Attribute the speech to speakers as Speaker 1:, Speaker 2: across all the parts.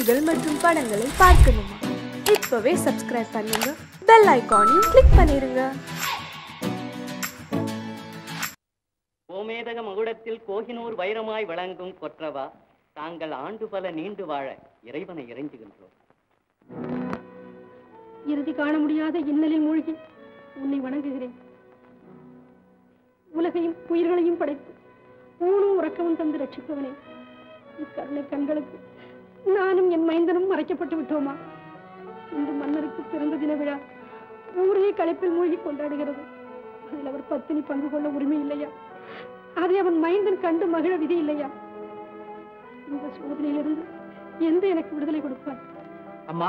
Speaker 1: பாடல்கள் மற்றும் படங்களை பார்க்கணுமா இப்பவே சப்ஸ்கிரைப் பண்ணுங்க பெல் ஐகானையும் கிளிக் பண்ணிருங்க
Speaker 2: கோமேதக மகுடத்தில் கோகினூர் வைரமாய் வழங்கும் கொற்றவா தாங்கள் ஆண்டு பல நீண்டு வாழ இறைவனை இறைஞ்சுகின்றோம்
Speaker 3: இறுதி காண முடியாத இன்னலில் மூழ்கி உன்னை வணங்குகிறேன் உலகையும் உயிர்களையும் படைத்து ஊனும் உறக்கவும் தந்து ரட்சிப்பவனே இக்கருணை கண்களுக்கு நானும் என் மைந்தனும் மறைக்கப்பட்டு விட்டோமா இன்று மன்னருக்கு பிறந்த தின விழா ஊரே களைப்பில் மூழ்கி கொண்டாடுகிறது அதில் அவர் பத்தினி பங்கு கொள்ள உரிமை இல்லையா அதை அவன் மைந்தன் கண்டு மகிழ விதி இல்லையா இந்த சோதனையிலிருந்து எந்த எனக்கு விடுதலை கொடுப்பார்
Speaker 4: அம்மா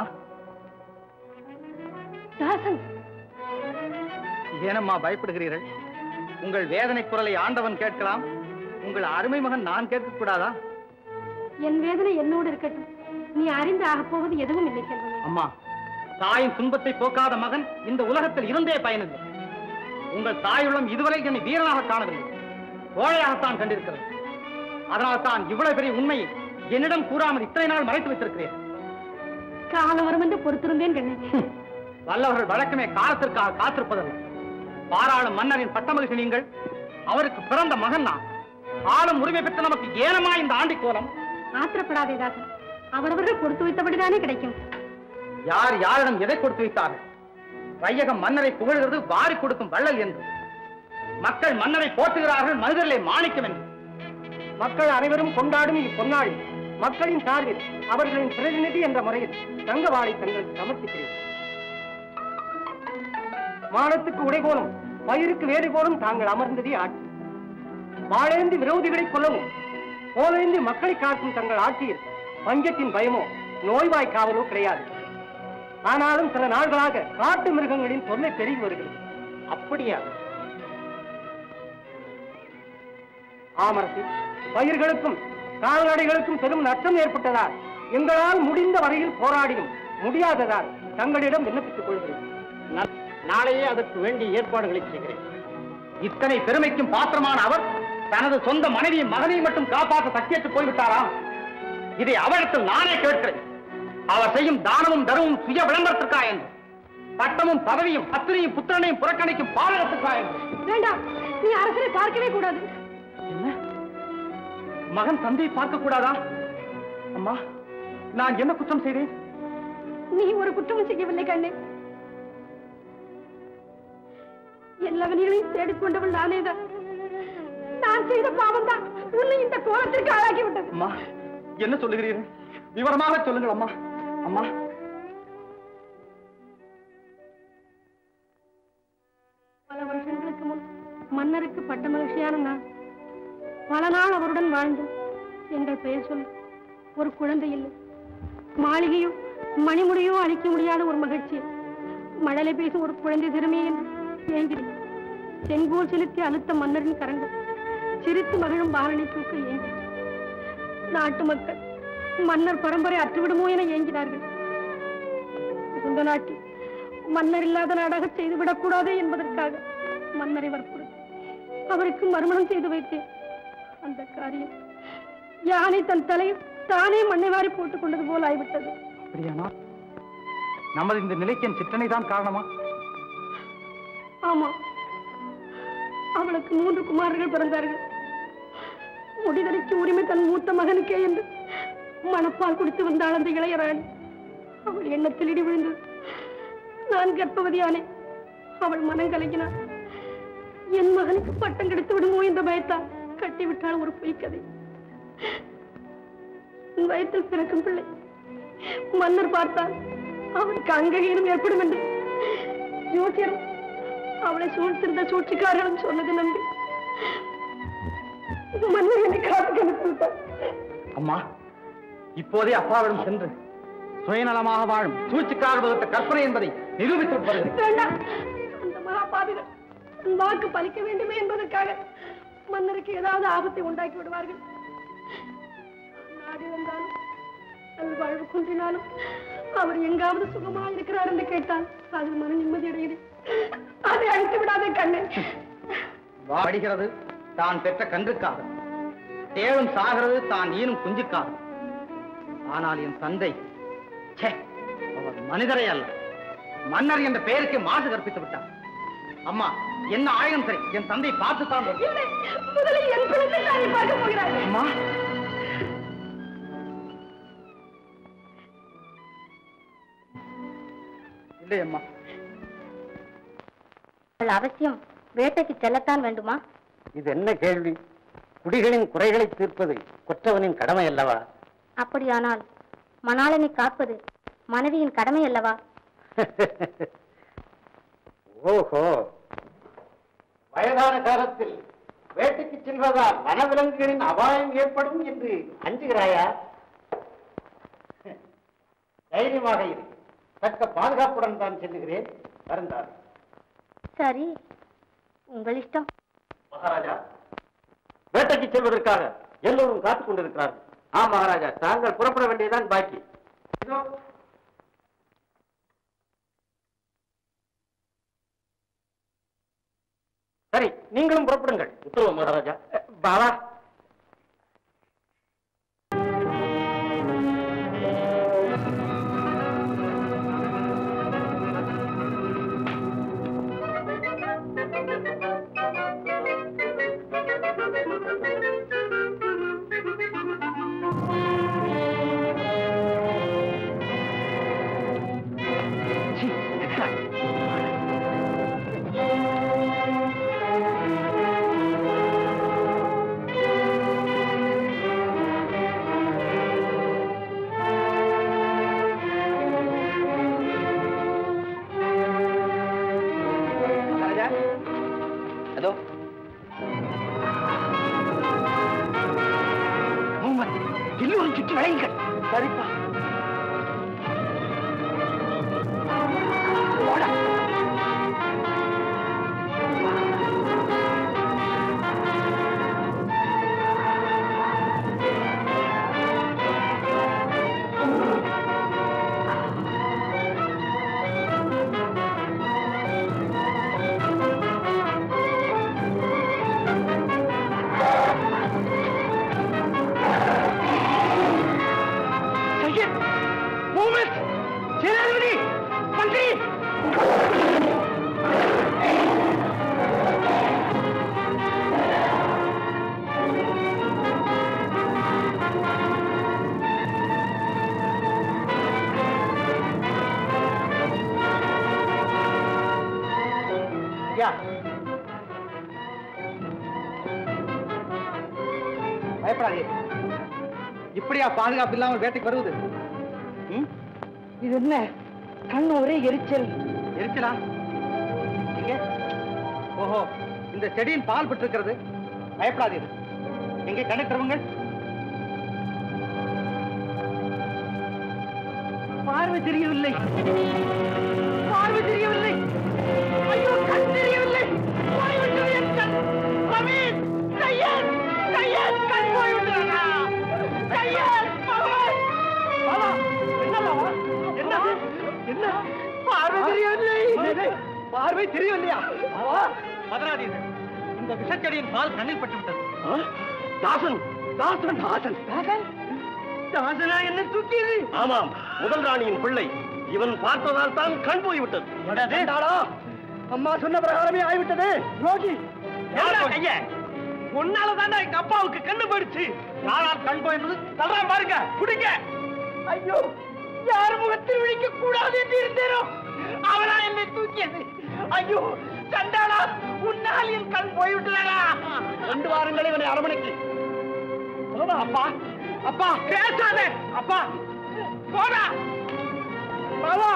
Speaker 3: தாசன்
Speaker 4: ஏனம்மா பயப்படுகிறீர்கள் உங்கள் வேதனை குரலை ஆண்டவன் கேட்கலாம் உங்கள் அருமை மகன் நான் கேட்க கூடாதா
Speaker 3: என் வேதனை என்னோடு இருக்கட்டும் நீ அறிந்து ஆகப் போவது எதுவும் இல்லை செல்வமே
Speaker 4: அம்மா தாயின் துன்பத்தை போக்காத மகன் இந்த உலகத்தில் இருந்தே பயனில்லை உங்கள் தாயுள்ளம் இதுவரை என்னை வீரனாக காணவில்லை கோழையாகத்தான் கண்டிருக்கிறது அதனால் தான் இவ்வளவு பெரிய உண்மையை என்னிடம் கூறாமல் இத்தனை நாள் மறைத்து வைத்திருக்கிறேன்
Speaker 3: காலம் வரும் என்று பொறுத்திருந்தேன் கண்ணே
Speaker 4: வல்லவர்கள் வழக்கமே காலத்திற்காக காத்திருப்பதல்ல பாராளும் மன்னரின் பட்டமகிழ்ச்சி நீங்கள் அவருக்கு பிறந்த மகன் நான் ஆளும் உரிமை பெற்ற நமக்கு ஏனமா இந்த ஆண்டி கோலம்
Speaker 3: ஆத்திரப்படாதே தாசன் அவரவர்கள் கொடுத்து வைத்தபடிதானே கிடைக்கும்
Speaker 4: யார் யாரிடம் எதை கொடுத்து வைத்தார்கள் வையகம் மன்னரை புகழ்கிறது வாரி கொடுக்கும் வள்ளல் என்று மக்கள் மன்னரை போற்றுகிறார்கள் மனிதர்களே மாணிக்கம் என்று
Speaker 5: மக்கள் அனைவரும் கொண்டாடும் இப்பொன்னாள் மக்களின் சார்பில் அவர்களின் பிரதிநிதி என்ற முறையில் தங்கவாளை தங்களுக்கு சமர்ப்பிக்கிறேன் மானத்துக்கு உடைகோலும் பயிருக்கு வேறுகோலும் தாங்கள் அமர்ந்ததே ஆட்சி வாழேந்தி விரோதிகளை கொல்லவும் போலேந்தி மக்களை காக்கும் தங்கள் ஆட்சியில் பஞ்சத்தின் பயமோ நோய்வாய் காவலோ கிடையாது ஆனாலும் சில நாள்களாக காட்டு மிருகங்களின் தொல்லை பெருகி வருகிறது அப்படியா ஆமரசி பயிர்களுக்கும் கால்நடைகளுக்கும் பெரும் நஷ்டம் ஏற்பட்டதால் எங்களால் முடிந்த வரையில் போராடியும் முடியாததால் தங்களிடம் விண்ணப்பித்துக் கொள்கிறேன்
Speaker 4: நாளையே அதற்கு வேண்டிய ஏற்பாடுகளை செய்கிறேன் இத்தனை பெருமைக்கும் பாத்திரமான அவர் தனது சொந்த மனைவியும் மகனையும் மட்டும் காப்பாற்ற சத்தியத்து போய்விட்டாராம் இதை அவரிடத்தில் நானே கேட்கிறேன் அவர் செய்யும் தானமும் தர்மமும் சுய விளம்பரத்திற்கா என்று பட்டமும் பதவியும் பத்திரியும் புத்திரனையும் புறக்கணிக்கும் பாலகத்துக்கா என்று
Speaker 3: வேண்டாம் நீ அரசரை பார்க்கவே கூடாது
Speaker 4: என்ன மகன் தந்தையை பார்க்க கூடாதா அம்மா நான் என்ன குற்றம் செய்தேன்
Speaker 3: நீ ஒரு குற்றமும் செய்யவில்லை கண்ணே எல்லாவனையும் தேடிக்கொண்டவள் நானேதான் நான் செய்த பாவம் தான் உன்னை இந்த கோலத்திற்கு ஆளாக்கி விட்டது
Speaker 4: அம்மா என்ன சொல்லுகிறீர்கள் விவரமாக சொல்லுங்கள் அம்மா அம்மா
Speaker 3: பல வருஷங்களுக்கு முன் மன்னருக்கு பட்ட மகிழ்ச்சியான நான் பல நாள் அவருடன் வாழ்ந்து எங்கள் பெயர் சொல்லி ஒரு குழந்தை இல்லை மாளிகையோ மணிமுடியோ அழிக்க முடியாத ஒரு மகிழ்ச்சி மழலை பேசும் ஒரு குழந்தை திறமே என்று ஏங்கினேன் செங்கோல் செலுத்தி அழுத்த மன்னரின் கரங்கள் சிரித்து மகிழும் பாலனை தூக்க ஏங்கி நாட்டு மக்கள் மன்னர் பரம்பரை அற்றுவிடுமோ என ஏங்கினார்கள் சொந்த நாட்டில் மன்னர் இல்லாத நாடாக செய்துவிடக் கூடாது என்பதற்காக மன்னரை வற்புறுத்தி அவருக்கு மறுமணம் செய்து வைத்தேன் அந்த காரியம் யானை தன் தலையில் தானே மண்ணை வாரி போட்டுக் கொண்டது போல் ஆகிவிட்டது
Speaker 4: அப்படியானா நமது இந்த நிலைக்கு என் சிற்றனை தான் காரணமா
Speaker 3: ஆமா அவளுக்கு மூன்று குமாரர்கள் பிறந்தார்கள் முடிதலைக்கு உரிமை தன் மூத்த மகனுக்கே என்று மணப்பால் குடித்து வந்தாள் அந்த இளையராணி அவள் எண்ணத்தில் இடி விழுந்தது நான் கர்ப்பவதியானேன் அவள் மனம் கலங்கினாள் என் மகனுக்கு பட்டம் கிடைத்து விடுமோ என்ற பயத்தால் கட்டிவிட்டாள் ஒரு பொய்க்கதை உன் வயத்தில் பிறக்கும் பிள்ளை மன்னர் பார்த்தால் அவனுக்கு அங்ககீனம் ஏற்படும் என்று ஜோசியரும் அவளை சூழ்த்திருந்த சூழ்ச்சிக்காரர்களும் சொன்னது நம்பி மன்னர் என்னை காத்துக்கு அனுப்பிவிட்டார்
Speaker 4: அம்மா இப்போதே அப்பாவிடம் சென்று சுயநலமாக வாழும் சூழ்ச்சிக்கார வகுத்த கற்பனை என்பதை நிரூபித்து விட்டு வருகிறேன்
Speaker 3: வேண்டாம் அந்த மகாபாவிகள் உன் வாக்கு பலிக்க வேண்டுமே என்பதற்காக மன்னருக்கு ஏதாவது ஆபத்தை உண்டாக்கி விடுவார்கள் நாடு வந்தாலும் நல் வாழ்வு குன்றினாலும் அவர் எங்காவது சுகமாக இருக்கிறார் என்று கேட்டால் அதில் மன நிம்மதி அடைகிறேன் அதை அழித்து விடாதே கண்ணே
Speaker 4: வாடுகிறது தான் பெற்ற கன்றுக்காக தேளும் சாகிறது தான் ஈனும் குஞ்சுக்காக ஆனால் என் தந்தை ச்சே, அவர் மனிதரே அல்ல மன்னர் என்ற பெயருக்கு மாசு கற்பித்து விட்டார் அம்மா என்ன ஆயுதம் சரி என் தந்தை பார்த்துத்தான் வரும்.
Speaker 3: முதலில் என் குலத்தை தானே பார்க்க போகிறார்கள்
Speaker 4: அம்மா இல்லை அம்மா
Speaker 3: அவசியம் வேட்டைக்கு செல்லத்தான் வேண்டுமா
Speaker 5: இது என்ன கேள்வி குடிகளின் குறைகளை தீர்ப்பது கொற்றவனின் கடமை அல்லவா
Speaker 3: அப்படியானால் மணாளனை காப்பது மனைவியின் கடமை அல்லவா
Speaker 5: ஓஹோ வயதான காலத்தில் வேட்டைக்கு செல்வதால் வனவிலங்குகளின் அபாயம் ஏற்படும் என்று அஞ்சுகிறாயா தைரியமாக இரு தக்க பாதுகாப்புடன் தான் செல்லுகிறேன் வருந்தார்
Speaker 3: சரி உங்கள் இஷ்டம்
Speaker 5: மகாராஜா வேட்டைக்கு செல்வதற்காக எல்லோரும் காத்துக் கொண்டிருக்கிறார்கள் ஆ மகாராஜா தாங்கள் புறப்பட வேண்டியதுதான் பாக்கி இதோ சரி நீங்களும் புறப்படுங்கள் உத்தரவு மகாராஜா பாபா
Speaker 4: மகாராஜா அதோ மூவன் எல்லோரும் சுற்றி வளையுங்கள் சரிப்பா ஓட சையத் மூமெண்ட் சேனாதிபதி மந்திரி யா பயப்படாதே இப்படியா பாதுகாப்பு இல்லாமல் வேட்டைக்கு வருவது ம்?
Speaker 2: இது என்ன கண் ஒரே எரிச்சல்
Speaker 4: எரிச்சலா இங்க ஓஹோ இந்த செடியின் பால் பெற்றிருக்கிறது பயப்படாதீர்கள் எங்கே கணக்கிறவங்க
Speaker 2: பார்வை தெரியவில்லை பார்வை தெரியவில்லை ஐயோ கண் தெரியவில்லை போய்விட்டது என் கண் ரமீன் கையன் கையன் கண் போய்விட்டதா கையன் பகவான் பாலா என்ன பாலா என்ன என்ன பார்வை தெரியவில்லை பார்வை தெரியவில்லையா பாலா
Speaker 4: பதறாதீர்கள் இந்த விஷச்செடியின் பால் கண்ணில் பட்டு விட்டது
Speaker 2: தாசன் தாசன் தாசன் தாசன் தாசனா என்ன தூக்கியது
Speaker 5: ஆமாம் முதல் ராணியின் பிள்ளை இவன் பார்த்ததால் தான் கண் போய்விட்டது
Speaker 2: வேண்டாடா அம்மா சொன்ன பிரகாரமே ஆகிவிட்டது ரோகி கைய உன்னால தாண்டா எங்க அப்பாவுக்கு கண்ணு போயிடுச்சு
Speaker 4: யாரால் கண் போயிருந்தது தள்ளாம பாருங்க
Speaker 2: புடிங்க ஐயோ யார் முகத்தில் விழிக்க கூடாது என்று இருந்தேனோ அவனா என்னை தூக்கியது ஐயோ சண்டாளா உன்னால் என் கண் போய்விட்டதா
Speaker 5: ரெண்டு வாரங்களே இவனை அரவணைக்கு
Speaker 2: போடா அப்பா அப்பா பேசாத அப்பா போடா பாலா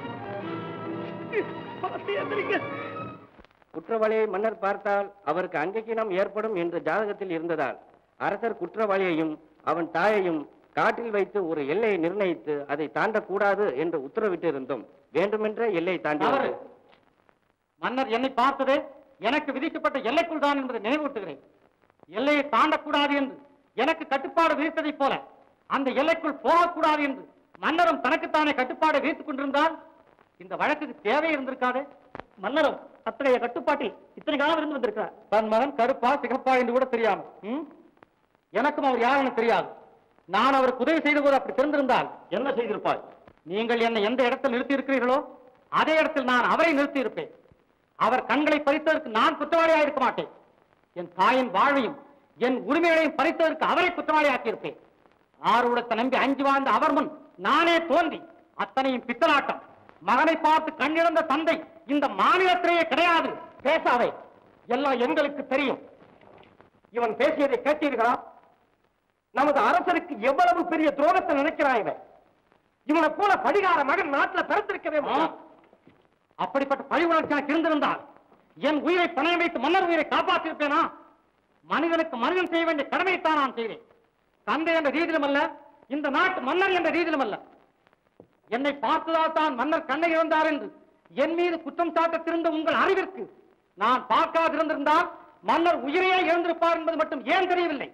Speaker 5: குற்றவாளியை மன்னர் பார்த்தால் அவருக்கு அங்கக்கீனம் ஏற்படும் என்று ஜாதகத்தில் இருந்ததால் அரசர் குற்றவாளியையும் அவன் தாயையும் காட்டில் வைத்து ஒரு எல்லையை நிர்ணயித்து அதை தாண்டக்கூடாது என்று உத்தரவிட்டு இருந்தோம் வேண்டுமென்றே எல்லை தாண்டி
Speaker 4: தவறு. மன்னர் என்னை பார்த்தது எனக்கு விதிக்கப்பட்ட எல்லைக்குள் தான் என்பதை நினைவூட்டுகிறேன் எல்லையை தாண்டக்கூடாது என்று எனக்கு கட்டுப்பாடு விதித்ததைப் போல அந்த எல்லைக்குள் போகக்கூடாது என்று மன்னரும் தனக்குத்தானே கட்டுப்பாடு விதித்துக் கொண்டிருந்தால் இந்த வழக்குக்கு தேவை இருந்திருக்காது மன்னரும் அத்தகைய கட்டுப்பாட்டில் இத்தனை காலம் இருந்து வந்திருக்கிறார் தன் மகன் கருப்பா சிகப்பா என்று கூட தெரியாம ம்? எனக்கும் அவர் யாருன்னு தெரியாது நான் அவருக்கு உதவி செய்த போது அப்படி தெரிந்திருந்தால் என்ன செய்திருப்பாய் நீங்கள் என்னை எந்த இடத்தில் நிறுத்தி இருக்கிறீர்களோ அதே இடத்தில் நான் அவரை நிறுத்தி இருப்பேன் அவர் கண்களை பறித்ததற்கு நான் குற்றவாளியாக இருக்க மாட்டேன் என் தாயின் வாழ்வையும் என் உரிமைகளையும் பறித்ததற்கு அவரை குற்றவாளியாக்கி இருப்பேன் ஆர்வலத்தை நம்பி அஞ்சு வாழ்ந்த அவர் முன் நானே தோன்றி அத்தனையும் பித்தலாட்டம் மகனை பார்த்து கண்ணிழந்த தந்தை இந்த மாநிலத்திலேயே கிடையாது பேசாதே எல்லாம் எங்களுக்கு தெரியும் இவன் பேசியதை கேட்டீர்களா நமது அரசருக்கு எவ்வளவு பெரிய துரோகத்தை நினைக்கிறான் இவன் இவனை போல படிகார மகன் நாட்டுல பிறந்திருக்கவே மாட்டான். அப்படிப்பட்ட பழி உணர்ச்சி எனக்கு இருந்திருந்தால் என் உயிரை பணயம் வைத்து மன்னர் உயிரை காப்பாற்றிருப்பேனா மனிதனுக்கு மனிதன் செய்ய வேண்டிய கடமையைத்தான் நான் செய்தேன் தந்தை என்ற ரீதியிலும் அல்ல இந்த நாட்டு மன்னர் என்ற ரீதியிலும் அல்ல என்னை பார்த்ததால் தான் மன்னர் கண்ணை இழந்தார் என்று என் மீது குற்றம் சாட்ட திருந்த உங்கள் அறிவிற்கு நான் பார்க்காதிருந்திருந்தால் மன்னர் உயிரையே இழந்திருப்பார் என்பது மட்டும் ஏன் தெரியவில்லை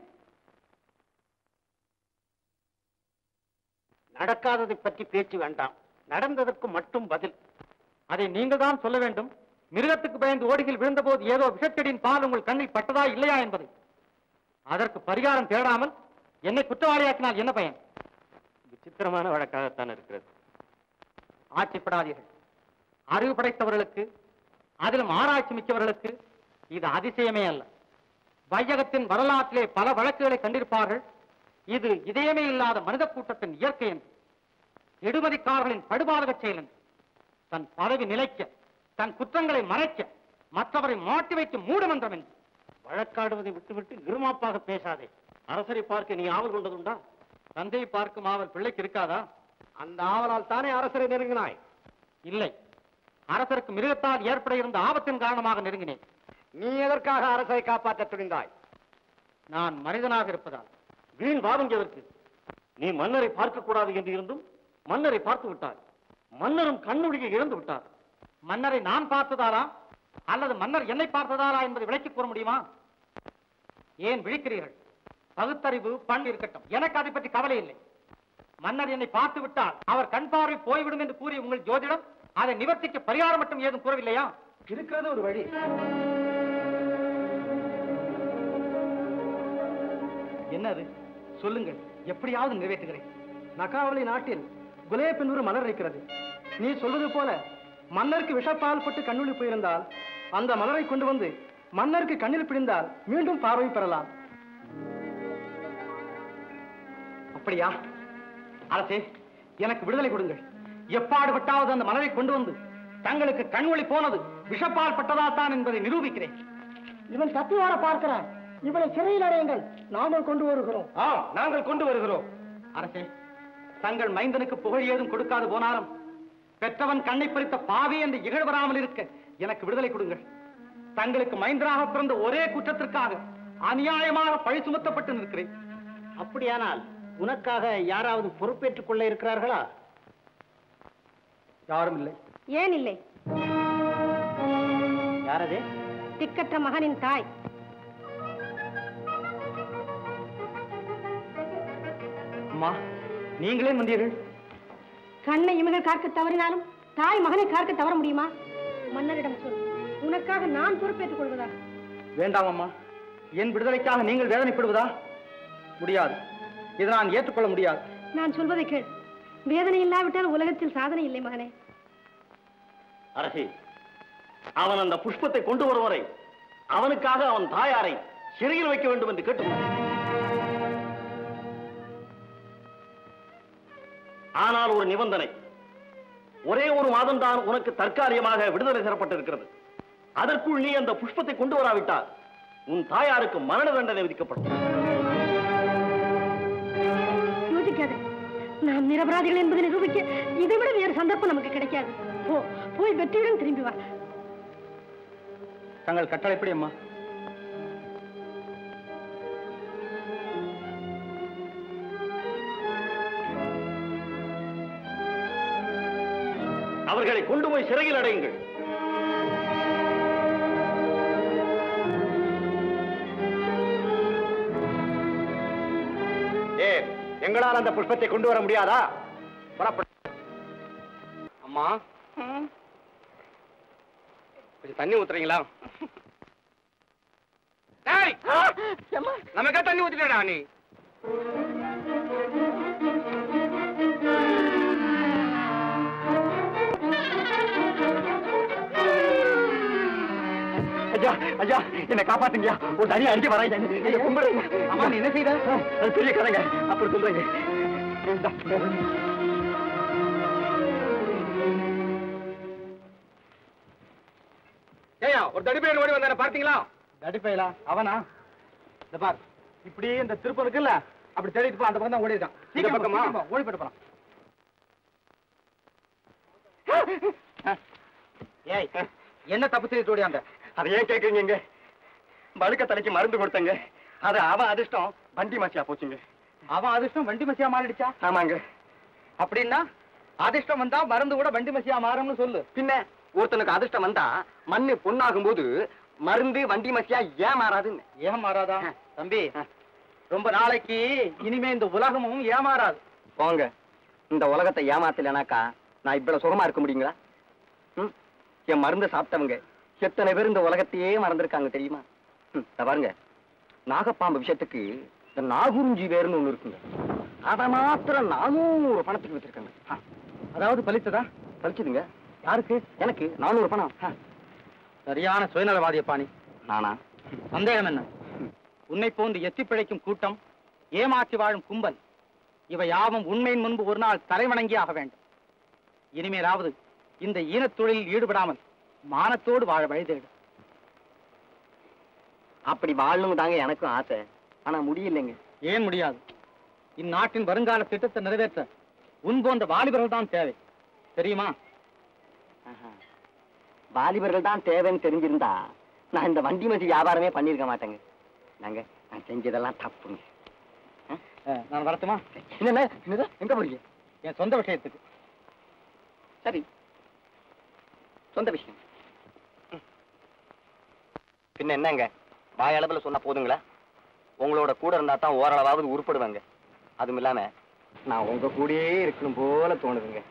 Speaker 4: நடக்காததை பற்றி பேச்சு வேண்டாம் நடந்ததற்கு மட்டும் பதில் அதை நீங்கள் தான் சொல்ல வேண்டும் மிருகத்துக்கு பயந்து ஓடிகள் விழுந்தபோது ஏதோ விஷச்செடியின் பால் உங்கள் கண்ணில் பட்டதா இல்லையா என்பது அதற்கு பரிகாரம் தேடாமல் என்னை குற்றவாளியாக்கினால் என்ன பயன் விசித்திரமான வழக்காகத்தான் இருக்கிறது ஆட்சிப்படாதீர்கள் அறிவு படைத்தவர்களுக்கு அதிலும் ஆராய்ச்சி மிக்கவர்களுக்கு இது அதிசயமே அல்ல வையகத்தின் வரலாற்றிலே பல வழக்குகளை கண்டிருப்பார்கள் இது இதயமே இல்லாத மனித கூட்டத்தின் இயற்கை என்று எடுமதிக்காரர்களின் படுபாதக செயல் என்று தன் பதவி நிலைக்க தன் குற்றங்களை மறைக்க மற்றவரை மாட்டி வைக்கும் மூடமன்றம் என்று வழக்காடுவதை விட்டுவிட்டு இருமாப்பாக பேசாதே அரசரை பார்க்க நீ ஆவல் கொண்டதுண்டா தந்தையை பார்க்கும் ஆவல் பிள்ளைக்கு இருக்காதா அந்த ஆவலால் தானே அரசரை நெருங்கினாய் இல்லை அரசருக்கு மிருகத்தால் ஏற்பட இருந்த ஆபத்தின் காரணமாக நெருங்கினேன்
Speaker 5: நீ எதற்காக அரசை காப்பாற்ற துணிந்தாய்
Speaker 4: நான் மனிதனாக இருப்பதால் வீண் வாதம் எதற்கு நீ மன்னரை பார்க்க கூடாது என்று இருந்தும் மன்னரை பார்த்து விட்டார் மன்னரும் கண்ணுடைய இழந்து விட்டார் மன்னரை நான் பார்த்ததாரா அல்லது மன்னர் என்னை பார்த்ததாரா என்பதை விளக்கிக் கூற முடியுமா ஏன் விழிக்கிறீர்கள் பகுத்தறிவு பண் இருக்கட்டும் எனக்கு அதை பற்றி கவலை இல்லை மன்னர் என்னை பார்த்து விட்டால் அவர் கண் பார்வை போய்விடும் என்று கூறிய உங்கள் ஜோதிடம் அதை நிவர்த்திக்க பரிகாரம் மட்டும் ஏதும் கூறவில்லையா
Speaker 5: இருக்கிறது ஒரு வழி
Speaker 4: என்னது சொல்லுங்கள் எப்படியாவது நிறைவேற்றுகிறேன்
Speaker 5: நகாவளி நாட்டில் குலேப் என்று ஒரு மலர் இருக்கிறது நீ சொல்வது போல மன்னருக்கு விஷப்பால் பட்டு கண்ணுளி போயிருந்தால் அந்த மலரை கொண்டு வந்து மன்னருக்கு கண்ணில் பிடிந்தால் மீண்டும் பார்வை பெறலாம்
Speaker 4: அப்படியா அரசே எனக்கு விடுதலை கொடுங்கள் எப்பாடுபட்டாவது அந்த மலரை கொண்டு வந்து தங்களுக்கு கண்வழி போனது விஷப்பால் பட்டதால் தான் என்பதை நிரூபிக்கிறேன்
Speaker 5: இவன் தப்பி வர பார்க்கிறான் இவனை சிறையில் அடையுங்கள் நாங்கள் கொண்டு வருகிறோம் ஆம் நாங்கள் கொண்டு வருகிறோம்
Speaker 4: அரசே தங்கள் மைந்தனுக்கு புகழ் ஏதும் கொடுக்காது போனாலும் பெற்றவன் கண்ணை பறித்த பாவி என்று இகழ் வராமல் இருக்க எனக்கு விடுதலை கொடுங்கள் தங்களுக்கு மைந்தனாக பிறந்த ஒரே குற்றத்திற்காக அநியாயமாக பழி சுமத்தப்பட்டு நிற்கிறேன்
Speaker 5: அப்படியானால் உனக்காக யாராவது பொறுப்பேற்றுக் கொள்ள இருக்கிறார்களா யாரும் இல்லை
Speaker 3: ஏன் இல்லை
Speaker 5: யாரது
Speaker 3: திக்கற்ற மகனின் தாய்
Speaker 4: அம்மா நீங்களே வந்தீர்கள்
Speaker 3: கண்ணை இமைகள் காக்க தவறினாலும் தாய் மகனை காக்க தவற முடியுமா மன்னரிடம் சொல் உனக்காக நான் பொறுப்பேற்றுக் கொள்வதா
Speaker 4: வேண்டாம் அம்மா என் விடுதலைக்காக நீங்கள் வேதனைப்படுவதா முடியாது இதை நான் ஏற்றுக்கொள்ள முடியாது
Speaker 3: நான் சொல்வதை கேள் வேதனை இல்லாவிட்டால் உலகத்தில் சாதனை இல்லை மகனே
Speaker 6: அரசி அவன் அந்த புஷ்பத்தை கொண்டு வரும் வரை அவனுக்காக அவன் தாயாரை சிறையில் வைக்க வேண்டும் என்று கேட்டுக்கொண்டான் ஆனால் ஒரு நிபந்தனை ஒரே ஒரு மாதம் தான் உனக்கு தற்காலிகமாக விடுதலை தரப்பட்டிருக்கிறது அதற்குள் நீ அந்த புஷ்பத்தை கொண்டு வராவிட்டால் உன் தாயாருக்கு மரண தண்டனை விதிக்கப்படும்
Speaker 3: யோசிக்காதே நாம் நிரபராதிகள் என்பதை நிரூபிக்க இதைவிட வேறு சந்தர்ப்பம் நமக்கு கிடைக்காது போ போய் வெற்றியுடன் திரும்பி வா
Speaker 4: தங்கள் கட்டளைப்படி அம்மா
Speaker 6: அவர்களை கொண்டு போய் சிறையில் அடையுங்கள்
Speaker 5: ஏ எங்களால் அந்த புஷ்பத்தை கொண்டு வர முடியாதா புறப்படு அம்மா கொஞ்சம் தண்ணி ஊத்துறீங்களா நமக்கே தண்ணி ஊத்திட்டா நீ
Speaker 4: ஐயா ஐயா என்ன காப்பாத்துங்கய்யா ஒரு தனி அடிக்க வராங்க என்ன கும்பிடுங்க அம்மா நீ என்ன செய்த அது பெரிய கதைங்க அப்படி சொல்றீங்க இந்தா. ஏய்யா ஒரு தடிப்பையன் ஓடி வந்தான பார்த்தீங்களா தடிப்பையலா அவனா இந்த பார் இப்படி இந்த திருப்பம் இருக்குல்ல அப்படி தேடிட்டு போ அந்த பக்கம் தான் ஓடி இருக்கான் சீக்கிரம் பக்கமா ஓடி போட்டு போறான் ஏய் என்ன தப்பு செய்து ஓடியாந்த அதை ஏன் கேக்குறீங்க படுக்க தலைக்கு மருந்து கொடுத்தங்க அது அவன் அதிர்ஷ்டம் வண்டி மசியா போச்சுங்க அவன் அதிர்ஷ்டம் வண்டி மசியா மாறிடுச்சா ஆமாங்க அப்படின்னா அதிர்ஷ்டம் வந்தா மருந்து கூட வண்டி மசியா மாறும்னு சொல்லு பின்ன ஒருத்தனுக்கு அதிர்ஷ்டம் வந்தா மண்ணு பொண்ணாகும் போது மருந்து வண்டி மசியா ஏன் மாறாதுன்னு ஏன் மாறாதா தம்பி ரொம்ப நாளைக்கு இனிமே இந்த உலகமும் ஏமாறாது போங்க இந்த உலகத்தை ஏமாத்தலைனாக்கா நான் இவ்வளவு சுகமா இருக்க முடியுங்களா ம்? என் மருந்து சாப்பிட்டவங்க எத்தனை பேர் இந்த உலகத்தையே மறந்துருக்காங்க தெரியுமா ம், இத பாருங்க நாகப்பாம்பு விஷயத்துக்கு இந்த நாகுருஞ்சி வேர்னு ஒண்ணு இருக்குங்க அத மாத்திரம் நானூறு பணத்துக்கு வச்சிருக்காங்க ஆ, அதாவது பலித்ததா பலிச்சதுங்க யாருக்கு எனக்கு நானூறு பணம் ஆ. சரியான சுயநலவாதிய பாணி நானா சந்தேகம் என்ன உன்னை போன்று எத்தி பிழைக்கும் கூட்டம் ஏமாற்றி வாழும் கும்பல் இவை யாவும் உண்மையின் முன்பு ஒரு நாள் தலைவணங்கி ஆக வேண்டும் இனிமேலாவது இந்த ஈனத் தொழிலில் ஈடுபடாமல் மானத்தோடு வாழ வழிதேடு அப்படி வாழணும் தாங்க எனக்கும் ஆசை ஆனா முடியலைங்க ஏன் முடியாது இந்நாட்டின் வருங்கால திட்டத்தை நிறைவேற்ற உன் போன்ற வாலிபர்கள் தான் தேவை தெரியுமா வாலிபர்கள் தான் தேவைன்னு தெரிஞ்சிருந்தா நான் இந்த வண்டி மசி வியாபாரமே பண்ணிருக்க மாட்டேங்க நாங்க நான் செஞ்சதெல்லாம் தப்புங்க நான் வரட்டுமா என்ன எங்க போறீங்க என் சொந்த விஷயத்துக்கு சரி சொந்த விஷயம் பின்ன என்னங்க வாயளவுல சொன்னா போதுங்களா உங்களோட கூட இருந்தா தான் ஓரளவாவது உருப்படுவாங்க அதுவும் இல்லாம நான் உங்க கூடயே இருக்கணும் போல தோணுதுங்க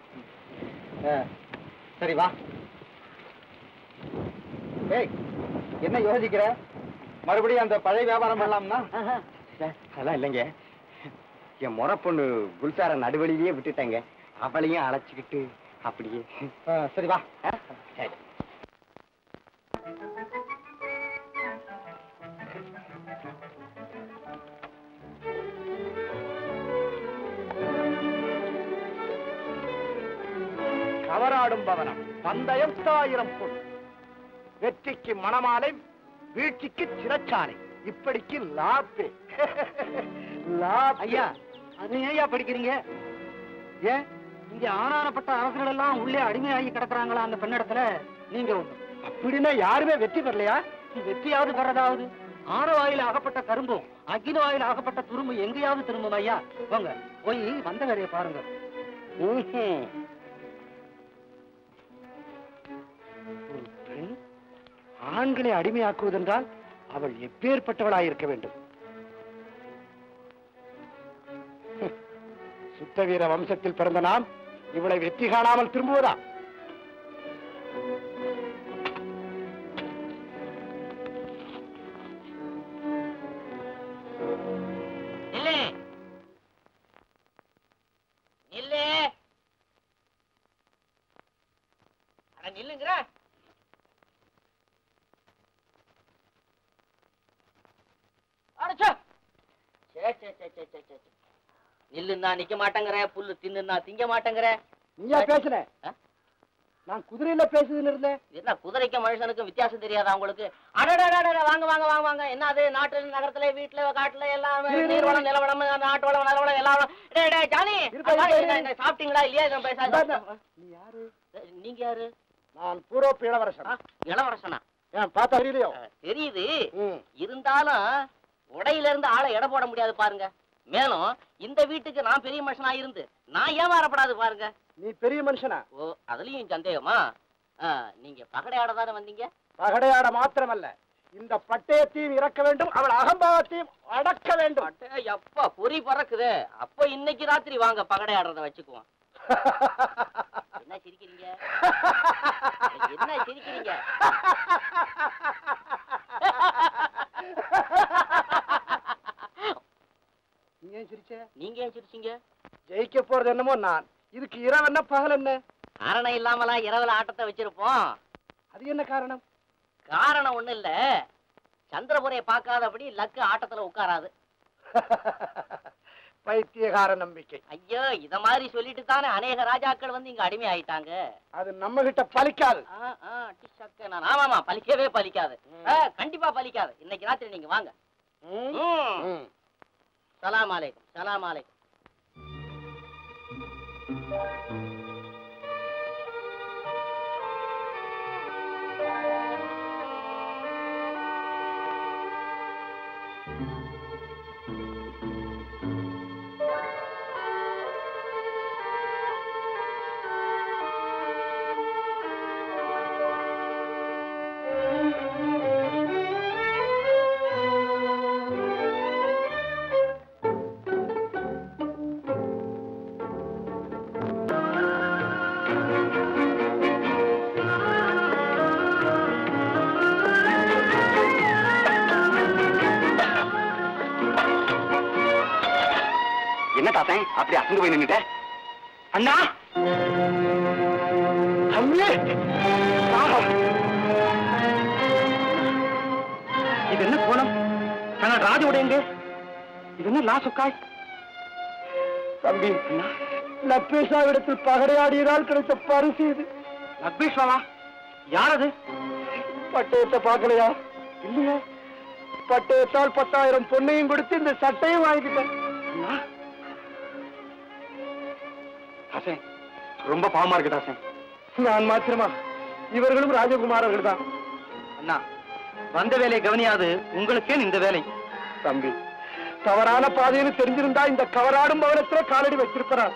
Speaker 4: சரி வா ஏய் என்ன யோசிக்கிற மறுபடியும் அந்த பழைய வியாபாரம் பண்ணலாம்னா அதெல்லாம் இல்லைங்க என் முறை பொண்ணு குல்சார நடுவழியிலேயே விட்டுட்டேங்க அவளையும் அழைச்சிக்கிட்டு அப்படியே சரி வா சரி
Speaker 2: கவராடும் பவனம் பந்தயம் தாயிரம் பொன் வெற்றிக்கு மணமாலை வீழ்ச்சிக்கு சிறைச்சாலை இப்படிக்கு லாப்பே லாப்
Speaker 5: ஐயா அது ஏயா படிக்கிறீங்க ஏன் இங்க ஆனானப்பட்ட அரசர்கள் எல்லாம் உள்ளே அடிமையாகி கிடக்குறாங்களா அந்த பெண்ணிடத்துல நீங்க ஒண்ணு
Speaker 2: அப்படின்னா யாருமே வெற்றி பெறலையா
Speaker 5: வெற்றியாவது பெறதாவது ஆன வாயில அகப்பட்ட கரும்பும் அக்கின வாயில அகப்பட்ட துரும்பு எங்கேயாவது திரும்பும் ஐயா போங்க போய் வந்த வேலையை பாருங்க
Speaker 2: ம்ஹும். ஒரு பெண் ஆண்களை அடிமையாக்குவதென்றால் அவள் எப்பேற்பட்டவளாயிருக்க வேண்டும் ஹம். சுத்த வீர வம்சத்தில் பிறந்த நாம் இவளை வெற்றி காணாமல் திரும்புவதா
Speaker 7: நில்லு நில்லு அட நில்லுங்கிற அடச்சே சே சே சே சே சே சே நில்லுன்னா நிக்க மாட்டேங்கிற புல்லு தின்னுன்னா திங்க மாட்டேங்கிற
Speaker 2: நீயா பேசுன
Speaker 7: ஆ?
Speaker 2: நான் குதிரையில பேசுதுன்னு இருந்தேன்
Speaker 7: என்ன குதிரைக்கு மனுஷனுக்கு வித்தியாசம் தெரியாதா உங்களுக்கு அடடடடட வாங்க வாங்க வாங்க வாங்க என்ன அது நாட்டு நகரத்துல வீட்டுல காட்டுல எல்லாம்
Speaker 2: இரு, இரு,
Speaker 7: நீர்வளம் நிலவளம் நாட்டு வளம் நிலவளம் எல்லாம் வளம். டேய் டேய் ஜானி
Speaker 2: இருப்பா,
Speaker 7: அதான்
Speaker 2: இருப்பா,
Speaker 7: என்ன-
Speaker 2: இரு.
Speaker 7: என்ன சாப்பிட்டீங்களா இல்லையா இதை பேசாத
Speaker 2: இந்தா, நீ யாரு
Speaker 7: நீங்க யாரு
Speaker 2: நான் பூரோப்பு இளவரசன்
Speaker 7: ஆ, இளவரசனா
Speaker 2: ஏன் பார்த்தா தெரியலையோ
Speaker 7: ஆ, தெரியுது
Speaker 2: ம்.
Speaker 7: இருந்தாலும் உடையில இருந்து ஆளை எடை போட முடியாது பாருங்க மேலும் இந்த வீட்டுக்கு நான் பெரிய மனுஷனா இருந்து நான் ஏமாறப்படாது பாருங்க
Speaker 2: நீ பெரிய மனுஷனா
Speaker 7: ஓ அதுலயும் சந்தேகமா ஆ, நீங்க பகடையாட தானே வந்தீங்க
Speaker 2: பகடையாட மாத்திரமல்ல இந்த பட்டயத்தையும் இறக்க வேண்டும் அவள் அகம்பாவத்தையும் அடக்க வேண்டும்
Speaker 7: அடே, எப்பா பொறி பறக்குதே அப்ப இன்னைக்கு ராத்திரி வாங்க பகடையாடுறத வச்சுக்குவோம் என்ன சிரிக்கிறீங்க என்ன சிரிக்கிறீங்க
Speaker 5: சிரிச்ச
Speaker 7: நீங்க ஏன் சிரிச்சீங்க
Speaker 5: ஜெயிக்க போறது என்னமோ நான் இதுக்கு இரவு என்ன பகல் என்ன
Speaker 7: காரணம் இல்லாமலா இரவுல ஆட்டத்தை வச்சிருப்போம்
Speaker 5: அது என்ன காரணம்
Speaker 7: காரணம் ஒண்ணு இல்ல சந்திரபுரையை பார்க்காதபடி லக்கு ஆட்டத்துல உட்காராது
Speaker 5: பைத்தியகார நம்பிக்கை
Speaker 7: ஐயோ இத மாதிரி சொல்லிட்டு தானே அநேக ராஜாக்கள் வந்து இங்க அடிமை ஆயிட்டாங்க
Speaker 5: அது நம்ம கிட்ட பலிக்காது
Speaker 7: ஆ, ஆ, டிஷக்க நான் ஆமாமா பலிக்கவே பலிக்காது ஆ, கண்டிப்பா பலிக்காது இன்னைக்கு ராத்திரி நீங்க வாங்க ம். சலாம் அலைக்கும் சலாம் அலைக்கும்
Speaker 4: என்ன தாத்தன் அப்படி அசந்து போய் நின்னுட்ட அண்ணா தம்பி! ஆஹா! இது என்ன கோலம் தங்கள் ராஜோட எங்க இது என்ன லாசுக்காய்
Speaker 5: தம்பி லப்பேஷாவிடத்தில் பகடையாடியதால் கிடைத்த பரிசு இது
Speaker 4: லக்ஷ்மேஸ்வரா யார் அது
Speaker 5: பட்டயத்தை பார்க்கலையா இல்லையா பட்டயத்தால் பத்தாயிரம் பொண்ணையும் கொடுத்து இந்த சட்டையும் வாங்கிக்கிட்டேன்
Speaker 4: அண்ணா தாசன் ரொம்ப பாவமா இருக்கு தாசன்
Speaker 5: நான் மாத்திரமா இவர்களும் ராஜகுமாரர்கள் தான்
Speaker 4: அண்ணா வந்த வேலையை கவனியாது உங்களுக்கே இந்த வேலை
Speaker 5: தம்பி தவறான பாதைன்னு தெரிஞ்சிருந்தா இந்த கவராடும் பவனத்துல காலடி வச்சிருப்பார்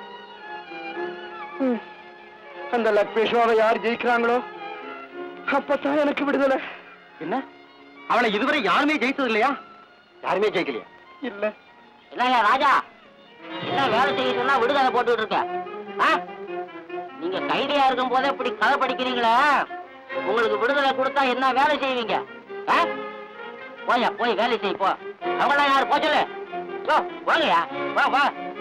Speaker 5: அந்த லக்ஷ்மேஸ்வரை யார் ஜெயிக்கிறாங்களோ அப்பதான் எனக்கு விடுதலை
Speaker 4: என்ன அவளை இதுவரை யாருமே ஜெயித்தது இல்லையா யாருமே ஜெயிக்கலையா
Speaker 5: இல்ல
Speaker 7: என்னங்க ராஜா என்ன வேலை செய்யணும்னா விடுதலை போட்டுட்டு இருக்க ஆ? நீங்க கைதியா இருக்கும் போதே இப்படி கதை படிக்கிறீங்களே உங்களுக்கு விடுதலை கொடுத்தா என்ன வேலை செய்வீங்க ஆ? போயா போய் வேலை செய் போ அவங்களாம் யாரு போ சொல்லு போ, போங்கய்யா வா வா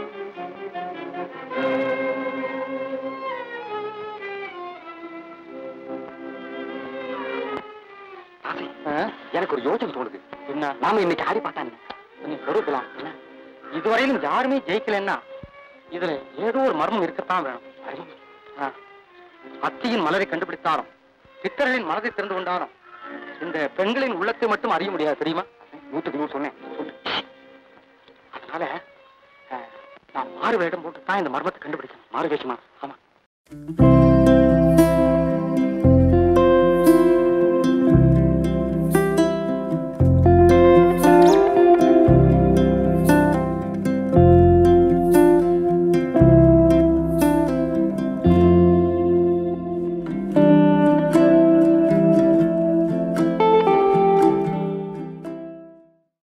Speaker 4: எனக்கு ஒரு யோசனை தோணுது என்ன நாம இன்னைக்கு ஆடி பார்த்தாங்க கொஞ்சம் கொடுக்கலாம் என்ன இதுவரையிலும் யாருமே ஜெயிக்கலன்னா இதுல ஏதோ ஒரு மர்மம் இருக்கத்தான் வேணும் ஆ. அத்தியின் மலரை கண்டுபிடித்தாலும் சித்தர்களின் மனதை திறந்து கொண்டாலும் இந்த பெண்களின் உள்ளத்தை மட்டும் அறிய முடியாது தெரியுமா நூத்துக்கு நூறு சொன்னேன் சொல்லு. அதனால ஆ, நான் மாறு வேடம் போட்டு தான் இந்த மர்மத்தை கண்டுபிடிக்கணும் மாறு வேஷமா ஆமா